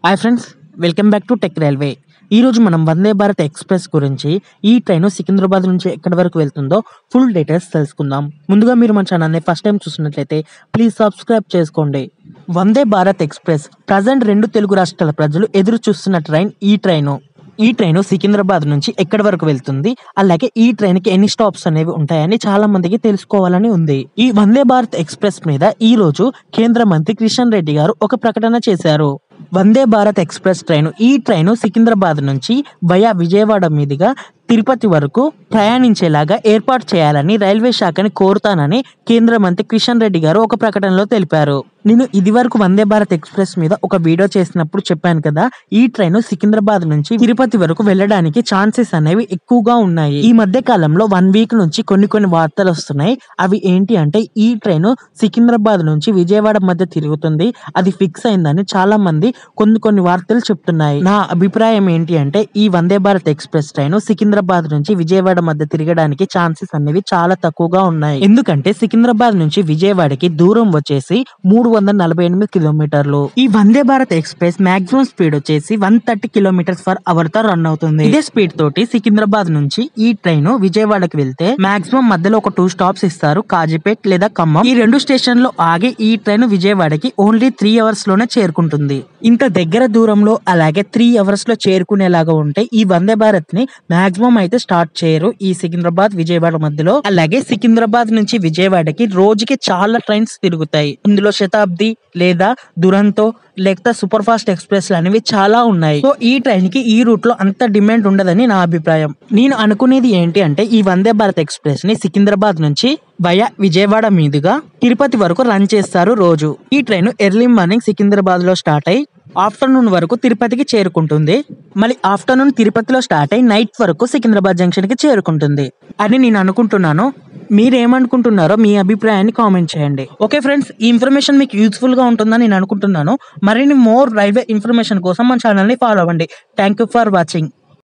hi friends welcome back to tech railway ఈ రోజు మనం వందే భారత్ ఎక్స్ప్రెస్ గురించి ఈ ట్రైన్ సికింద్రాబాద్ నుంచి ఎక్కడి వరకు వెళ్తుందో ఫుల్ డీటెయిల్స్ తెలుసుకుందాం ముందుగా మీరు మన ఛానల్ని ఫస్ట్ టైం చూసినట్లయితే ప్లీజ్ సబ్స్క్రైబ్ చేసుకోండి వందే భారత్ ఎక్స్ప్రెస్ ప్రజెంట్ రెండు తెలుగు రాష్ట్రాల ప్రజలు ఎదురు చూస్తున్న ట్రైన్ ఈ ట్రైను ఈ ట్రైన్ సికింద్రాబాద్ నుంచి ఎక్కడి వరకు వెళ్తుంది అలాగే ఈ ట్రైన్ కి ఎన్ని స్టాప్స్ అనేవి ఉంటాయని చాలా మందికి తెలుసుకోవాలని ఉంది ఈ వందే భారత్ ఎక్స్ప్రెస్ మీద ఈ రోజు కేంద్ర మంత్రి కిషన్ రెడ్డి గారు ఒక ప్రకటన చేశారు వందే భారత్ ఎక్స్ప్రెస్ ట్రైన్ ఈ ట్రైన్ సికింద్రాబాద్ నుంచి వయా విజయవాడ మీదుగా తిరుపతి వరకు ప్రయాణించేలాగా ఏర్పాటు చేయాలని రైల్వే శాఖని కోరుతానని కేంద్ర మంత్రి కిషన్ రెడ్డి గారు ఒక ప్రకటనలో తెలిపారు నేను ఇది వరకు వందే భారత్ ఎక్స్ప్రెస్ మీద ఒక వీడియో చేసినప్పుడు చెప్పాను కదా ఈ ట్రైన్ సికింద్రాబాద్ నుంచి తిరుపతి వరకు వెళ్ళడానికి ఛాన్సెస్ అనేవి ఎక్కువగా ఉన్నాయి ఈ మధ్య కాలంలో వన్ వీక్ నుంచి కొన్ని కొన్ని వార్తలు వస్తున్నాయి అవి ఏంటి అంటే ఈ ట్రైన్ సికింద్రాబాద్ నుంచి విజయవాడ మధ్య తిరుగుతుంది అది ఫిక్స్ అయిందని చాలా మంది కొన్ని కొన్ని వార్తలు చెప్తున్నాయి నా అభిప్రాయం ఏంటి అంటే ఈ వందే భారత్ ఎక్స్ప్రెస్ ట్రైన్ సికింద్రాబాద్ నుంచి విజయవాడ మధ్య తిరగడానికి ఛాన్సెస్ అనేవి చాలా తక్కువగా ఉన్నాయి ఎందుకంటే సికింద్రాబాద్ నుంచి విజయవాడకి దూరం వచ్చేసి మూడు వందల నలభై ఎనిమిది కిలోమీటర్లు ఈ Vande Bharat express maximum speed వచ్చేసి one thirty kilometres per hour తో రన్ అవుతుంది ఇదే స్పీడ్ తోటి సికింద్రాబాద్ నుంచి ఈ ట్రైన్ విజయవాడకి వెళ్తే మాక్సిమం మధ్యలో ఒక టూ స్టాప్స్ ఇస్తారు కాజీపేట్ లేదా ఖమ్మం ఈ రెండు స్టేషన్ లో ఆగి ఈ ట్రైన్ విజయవాడకి ఓన్లీ త్రీ అవర్స్ లోనే చేరుకుంటుంది ఇంత దగ్గర దూరంలో అలాగే త్రీ అవర్స్ లో చేరుకునేలాగా ఉంటే ఈ వందే భారత్ ని మాక్సిమం అయితే స్టార్ట్ చేయరు ఈ సికింద్రాబాద్ విజయవాడ మధ్యలో అలాగే సికింద్రాబాద్ నుంచి విజయవాడకి రోజుకి చాలా ట్రైన్స్ తిరుగుతాయి ఇందులో శతాబ్ది లేదా దురంతో లేకపోతే సూపర్ ఫాస్ట్ ఎక్స్ప్రెస్ అనేవి చాలా ఉన్నాయి సో ఈ ట్రైన్ కి ఈ రూట్ లో అంత డిమాండ్ ఉండదని నా అభిప్రాయం నేను అనుకునేది ఏంటి అంటే ఈ వందే భారత్ ఎక్స్ప్రెస్ ని సికింద్రాబాద్ నుంచి వయా విజయవాడ మీదుగా తిరుపతి వరకు రన్ చేస్తారు రోజు ఈ ట్రైన్ ఎర్లీ మార్నింగ్ సికింద్రాబాద్ లో స్టార్ట్ అయ్యి ఆఫ్టర్నూన్ వరకు తిరుపతికి చేరుకుంటుంది మళ్ళీ ఆఫ్టర్నూన్ తిరుపతిలో స్టార్ట్ అయ్యి నైట్ వరకు సికింద్రాబాద్ జంక్షన్ కి చేరుకుంటుంది అని నేను అనుకుంటున్నాను మీరేమనుకుంటున్నారో మీ అభిప్రాయాన్ని కామెంట్ చేయండి ఓకే ఫ్రెండ్స్ ఈ ఇన్ఫర్మేషన్ మీకు యూస్ఫుల్ గా ఉంటుందని నేను అనుకుంటున్నాను మరిన్ని మోర్ రైల్వే ఇన్ఫర్మేషన్ కోసం మన ఛానల్ ని ఫాలో అవ్వండి థ్యాంక్ యూ ఫర్ వాచింగ్